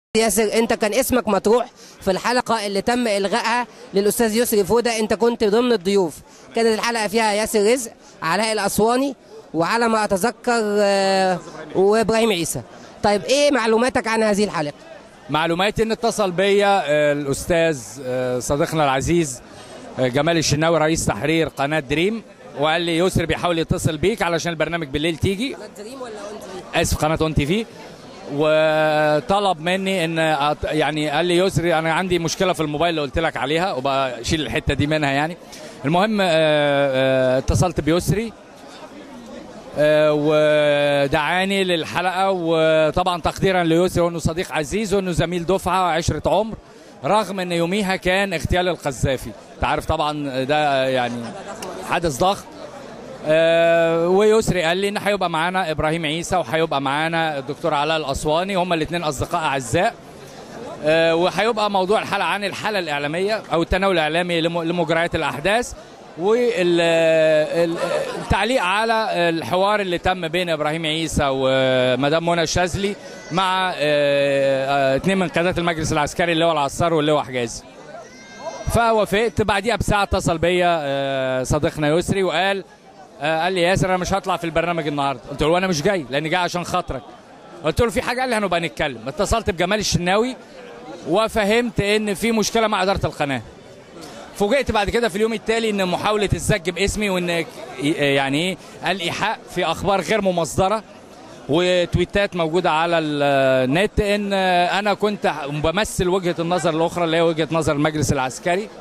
ياسر انت كان اسمك مطروح في الحلقه اللي تم الغائها للاستاذ يسري فوده انت كنت ضمن الضيوف كانت الحلقه فيها ياسر رزق علاء الاسواني وعلى ما اتذكر آه، وابراهيم عيسى طيب ايه معلوماتك عن هذه الحلقه معلوماتي ان اتصل بيا آه، الاستاذ آه، صديقنا العزيز آه، جمال الشناوي رئيس تحرير قناه دريم وقال لي يسري بيحاول يتصل بيك علشان البرنامج بالليل تيجي دريم ولا اسف قناه اون تي في وطلب مني ان أط- يعني قال لي يسري انا عندي مشكله في الموبايل اللي قلت لك عليها وبشيل الحته دي منها يعني المهم آه، آه، اتصلت بيسري آه، ودعاني للحلقه وطبعا تقديرا ليسري وانه صديق عزيز وانه زميل دفعه وعشره عمر رغم ان يوميها كان اغتيال القذافي انت عارف طبعا ده يعني حدث ضخم آه، ويسري قال لي ان هيبقى معانا ابراهيم عيسى وهيبقى معانا الدكتور علاء الاسواني هما الاثنين اصدقاء اعزاء آه، وهيبقى موضوع الحلقه عن الحاله الاعلاميه او التناول الاعلامي لم- لمجريات الاحداث والتعليق على الحوار اللي تم بين ابراهيم عيسى ومدام منى الشاذلي مع آه، آه، اثنين من قيادات المجلس العسكري اللي هو العصار واللي هو حجازي فوافقت بعديها بساعه اتصل بيا آه، صديقنا يسري وقال آه، قال لي ياسر انا مش هطلع في البرنامج النهارده قلت له انا مش جاي لان جاي عشان خاطرك قلت له في حاجه قال لي هنبقى نتكلم اتصلت بجمال الشناوي وفهمت ان في مشكله مع اداره القناه فوجئت بعد كده في اليوم التالي ان محاوله الزج باسمي وان يعني ايه الايحاء في اخبار غير ممصدره وتويتات موجوده على النت ان انا كنت بمثل وجهه النظر الاخرى اللي هي وجهه نظر المجلس العسكري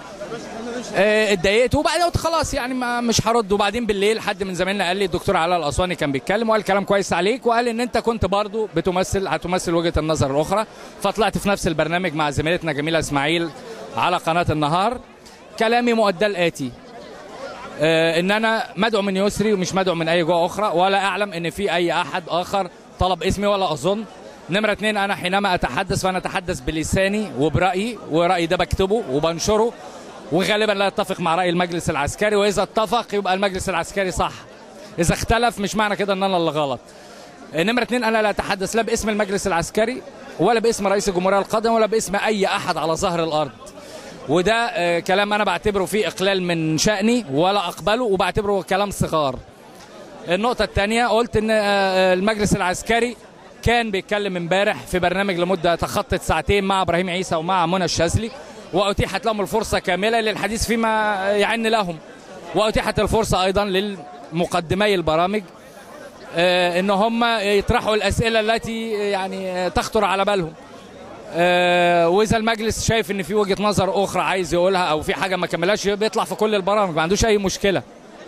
آه، اتضايقت وبعدين قلت خلاص يعني ما مش هرد وبعدين بالليل حد من زمايلنا قال لي الدكتور علاء الاسواني كان بيتكلم وقال كلام كويس عليك وقال ان انت كنت برضو بتمثل هتمثل وجهه النظر الاخرى فطلعت في نفس البرنامج مع زميلتنا جميله اسماعيل على قناه النهار كلامي مؤدى الاتي آه، ان انا مدعو من يسري ومش مدعو من اي جهه اخرى ولا اعلم ان في اي احد اخر طلب اسمي ولا اظن نمرة اتنين أنا حينما أتحدث فأنا أتحدث بلساني وبرأيي ورأيي ده بكتبه وبنشره وغالبا لا يتفق مع رأي المجلس العسكري وإذا اتفق يبقى المجلس العسكري صح إذا اختلف مش معنى كده إن أنا اللي غلط نمرة اتنين أنا لا أتحدث لا باسم المجلس العسكري ولا باسم رئيس الجمهورية القادم ولا باسم أي أحد على ظهر الأرض وده آه، كلام أنا بعتبره فيه إقلال من شأني ولا أقبله وبعتبره كلام صغار النقطة الثانية قلت إن آه، آه، المجلس العسكري كان بيتكلم امبارح في برنامج لمدة تخطت ساعتين مع إبراهيم عيسى ومع منى الشاذلي وأتيحت لهم الفرصة كاملة للحديث فيما يعن لهم وأتيحت الفرصة أيضا للمقدمي البرامج آه، ان هم يطرحوا الاسئله التي يعني آه، تخطر على بالهم آه، واذا المجلس شايف ان في وجهه نظر اخرى عايز يقولها او في حاجه ما كملهاش بيطلع في كل البرامج ما عندوش اي مشكله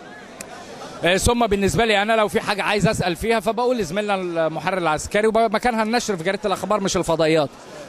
آه، ثم بالنسبه لي انا لو في حاجه عايز اسال فيها فبقول لزميلنا المحرر العسكري ومكانها النشر في جريده الاخبار مش الفضائيات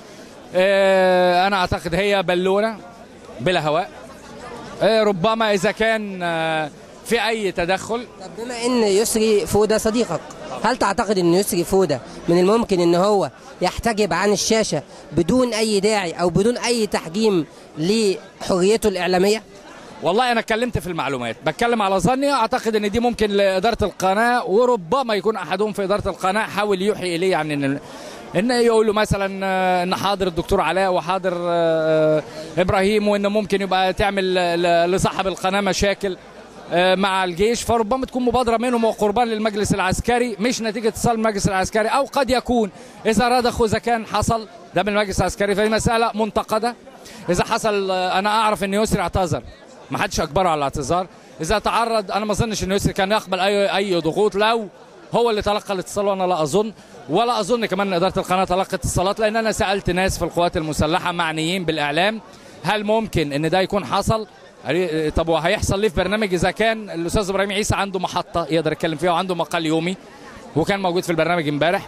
آه، انا اعتقد هي بالونه بلا هواء آه، ربما اذا كان آه، في اي تدخل طب بما ان يسري فوده صديقك هل تعتقد ان يسري فوده من الممكن ان هو يحتجب عن الشاشه بدون اي داعي او بدون اي تحجيم لحريته الاعلاميه والله انا اتكلمت في المعلومات بتكلم على ظني اعتقد ان دي ممكن لاداره القناه وربما يكون احدهم في اداره القناه حاول يوحي اليه يعني ان ان يقولوا مثلا آه، ان حاضر الدكتور علاء وحاضر آه، آه، ابراهيم وان ممكن يبقى تعمل ل- لصاحب القناه مشاكل آه، مع الجيش فربما تكون مبادره منهم وقربان للمجلس العسكري مش نتيجه اتصال المجلس العسكري او قد يكون اذا رضخوا اذا كان حصل ده من المجلس العسكري فهي مساله منتقده اذا حصل آه، انا اعرف ان يسري اعتذر ما حدش اجبره على الاعتذار اذا تعرض انا ما اظنش ان يسري كان يقبل اي اي ضغوط لو هو اللي تلقى الاتصال وانا لا اظن ولا اظن كمان ان اداره القناه تلقت اتصالات لان انا سالت ناس في القوات المسلحه معنيين بالاعلام هل ممكن ان ده يكون حصل قال- طب وهيحصل ليه في برنامج اذا كان الاستاذ ابراهيم عيسى عنده محطه يقدر يتكلم فيها وعنده مقال يومي وكان موجود في البرنامج امبارح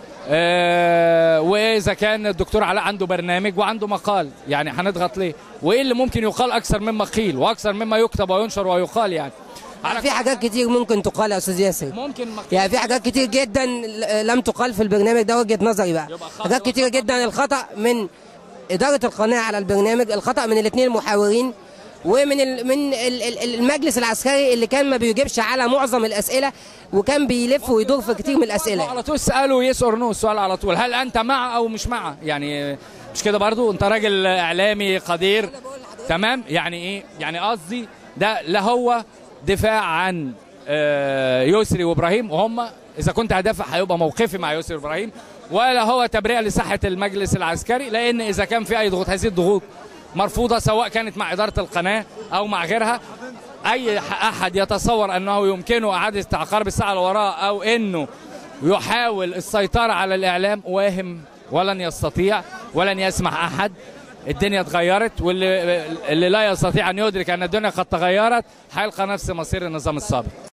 آه، واذا كان الدكتور علاء عنده برنامج وعنده مقال يعني هنضغط ليه وايه اللي ممكن يقال اكثر مما قيل واكثر مما يكتب وينشر ويقال يعني على في حاجات كتير ممكن تقال يا استاذ ياسر ممكن مقال يعني في حاجات كتير جدا لم تقال في البرنامج ده وجهه نظري بقى يبقى خطأ. حاجات كتير جدا الخطا من اداره القناه على البرنامج الخطا من الاثنين المحاورين ومن ال- من ال- ال- المجلس العسكري اللي كان ما بيجيبش على معظم الاسئله وكان بيلف ويدور في كتير من الاسئله على طول اساله يس اور نو السؤال على طول هل انت مع او مش مع يعني مش كده برضو انت راجل اعلامي قدير تمام يعني ايه يعني قصدي ده لا هو دفاع عن آه، يسري وابراهيم وهم اذا كنت هدافع هيبقى موقفي مع يسري وابراهيم ولا هو تبرئه لصحه المجلس العسكري لان اذا كان في اي ضغوط هذه الضغوط مرفوضه سواء كانت مع اداره القناه او مع غيرها اي احد يتصور انه يمكنه اعاده عقارب الساعه لوراء او انه يحاول السيطره على الاعلام واهم ولن يستطيع ولن يسمح احد الدنيا اتغيرت واللي اللي لا يستطيع ان يدرك ان الدنيا قد تغيرت هيلقى نفس مصير النظام السابق